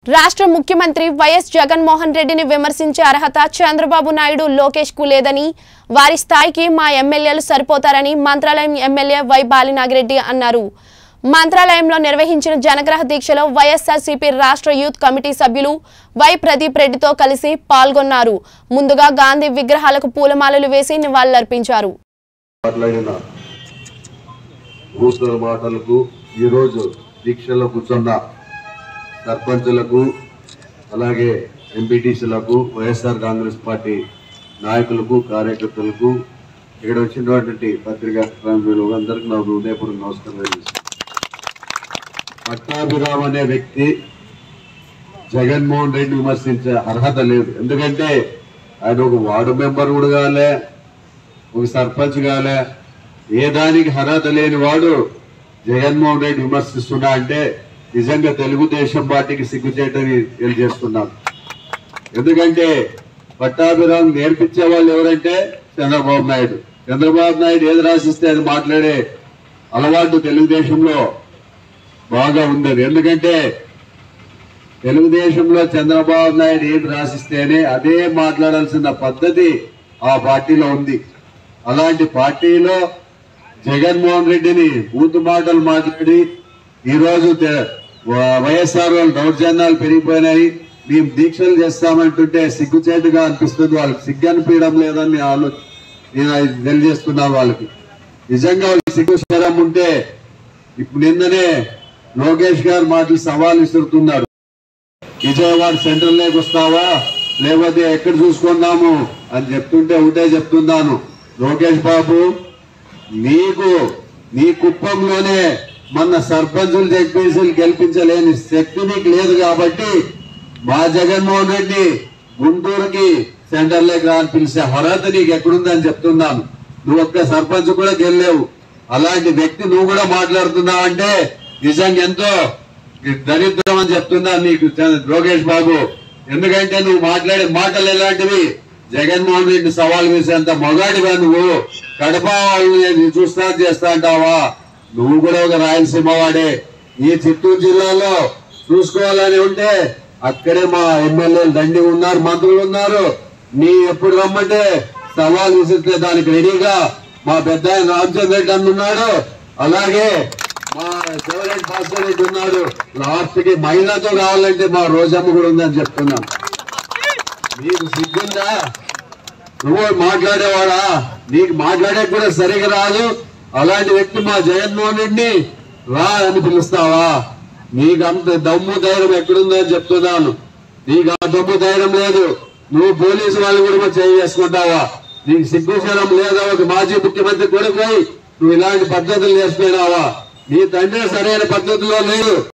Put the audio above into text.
రాష్ట్ర ముఖ్యమంత్రి వైఎస్ జగన్మోహన్ రెడ్డిని విమర్శించే అర్హత చంద్రబాబు నాయుడు లోకేష్ కు లేదని వారి స్థాయికి మా ఎమ్మెల్యేలు సరిపోతారని మంత్రాలయం ఎమ్మెల్యే వై బాలినాగిరెడ్డి అన్నారు మంత్రాలయంలో నిర్వహించిన జనగ్రహ దీక్షలో వైఎస్ఆర్సీపీ రాష్ట్ర యూత్ కమిటీ సభ్యులు వై ప్రదీప్ రెడ్డితో కలిసి పాల్గొన్నారు ముందుగా గాంధీ విగ్రహాలకు పూలమాలలు వేసి నివాళులర్పించారు మాట్లాడిన భూస్తుల మాటలకు ఈరోజు దీక్షలో కూర్చున్న సర్పంచులకు అలాగే ఎంపీటీసీలకు వైఎస్ఆర్ కాంగ్రెస్ పార్టీ నాయకులకు కార్యకర్తలకు ఇక్కడ వచ్చినటువంటి పత్రికా ప్రేమికులు అందరికీ నా హృదయపూర్వక నమస్కారం తెలియజేస్తున్నాను. పట్టాభిరామ్ అనే వ్యక్తి జగన్మోహన్ రెడ్డి విమర్శించే అర్హత లేదు ఎందుకంటే ఆయన ఒక వార్డు మెంబర్ కూడా కాలే ఒక సర్పంచ్ కాలే ఏ దానికి అర్హత లేని వాడు జగన్మోహన్ రెడ్డి విమర్శిస్తున్నా అంటే నిజంగా తెలుగుదేశం పార్టీకి సిగ్గుచేటని తెలియజేస్తున్నాను ఎందుకంటే పట్టాభిరామ్ నేర్పించే వాళ్ళు ఎవరంటే చంద్రబాబు నాయుడు చంద్రబాబు నాయుడు ఏది రాసిస్తే అది మాట్లాడే అలవాటు తెలుగుదేశంలో బాగా ఉంది ఎందుకంటే తెలుగుదేశంలో చంద్రబాబు నాయుడు ఏది రాసిస్తేనే అదే మాట్లాడాల్సిన పద్ధతి ఆ పార్టీలో ఉంది అలాంటి పార్టీలో జగన్మోహన్ రెడ్డిని బూతు మాటలు మాట్లాడి ఈరోజు తె- వ- వైఎస్ఆర్ వాళ్ళు దౌర్జన్యాలు పెరిగిపోయినాయి మేము దీక్షలు చేస్తామంటుంటే సిగ్గుచేటుగా అనిపిస్తుంది వాళ్ళకి సిగ్గు అనిపించడం లేదని ఆలో నేను అది తెలియజేస్తున్నాను వాళ్ళకి నిజంగా వాళ్ళకి సిగ్గు శరం ఉంటే ఇప్పుడు నిన్ననే లోకేష్ గారు మాటలు సవాల్ విసురుతున్నారు విజయవాడ సెంటర్ లేకి వస్తావా లేకపోతే ఎక్కడ చూసుకున్నాము అని చెప్తుంటే ఒకటే చెప్తున్నాను లోకేష్ బాబు నీకు నీ కుప్పంలోనే మన సర్పంచులు జడ్పీసీలు గెలిపించలేని శక్తి నీకు లేదు కాబట్టి మా జగన్మోహన్ రెడ్డి గుంటూరుకి సెంటర్ లేక అని పిలిచే అర్హత నీకు ఎక్కడుందని చెప్తున్నాను నువ్వు ఒక్క సర్పంచ్ కూడా గెలలేవు అలాంటి వ్యక్తి నువ్వు కూడా మాట్లాడుతున్నావు అంటే నిజంగా ఎంతో దరిద్రం అని చెప్తున్నా నీకు చ- లోకేష్ బాబు ఎందుకంటే నువ్వు మాట్లాడే మాటలు ఎలాంటివి జగన్మోహన్ రెడ్డి సవాల్ వేసేంత మగాడివా నువ్వు కడప వాళ్ళని చూస్తా చేస్తా అంటావా నువ్వు కూడా ఒక రాయలసీమ వాడే ఈ చిత్తూరు జిల్లాలో చూసుకోవాలని ఉంటే అక్కడే మా ఎమ్మెల్యేలు దండి ఉన్నారు మంత్రులు ఉన్నారు నీ ఎప్పుడు రమ్మంటే సవాల్ విసిరితే దానికి రెడీగా మా పెద్ద ఆయన రామచంద్ర రెడ్డి అన్న ఉన్నాడు అలాగే మా శివరెడ్డి భాస్కర్ రెడ్డి ఉన్నాడు లాస్ట్ కి మహిళతో కావాలంటే మా రోజమ్మ కూడా ఉందని చెప్తున్నాను నీకు సిగ్గుందా నువ్వు మాట్లాడేవాడా నీకు మాట్లాడే కూడా సరిగా రాదు అలాంటి వ్యక్తి మా జగన్మోహన్ రెడ్డిని రా అని పిలుస్తావా నీకు అంత దమ్ము ధైర్యం ఎక్కడుందని చెప్తున్నాను నీకు ఆ దమ్ము ధైర్యం లేదు నువ్వు పోలీసు వాళ్ళు కూడా చేయి చేసుకుంటావా నీకు సిగ్గుశరం లేదా ఒక మాజీ ముఖ్యమంత్రి కూడా పోయి నువ్వు ఇలాంటి పద్ధతులు చేస్తున్నావా నీ తండ్రి సరైన పద్ధతిలో లేదు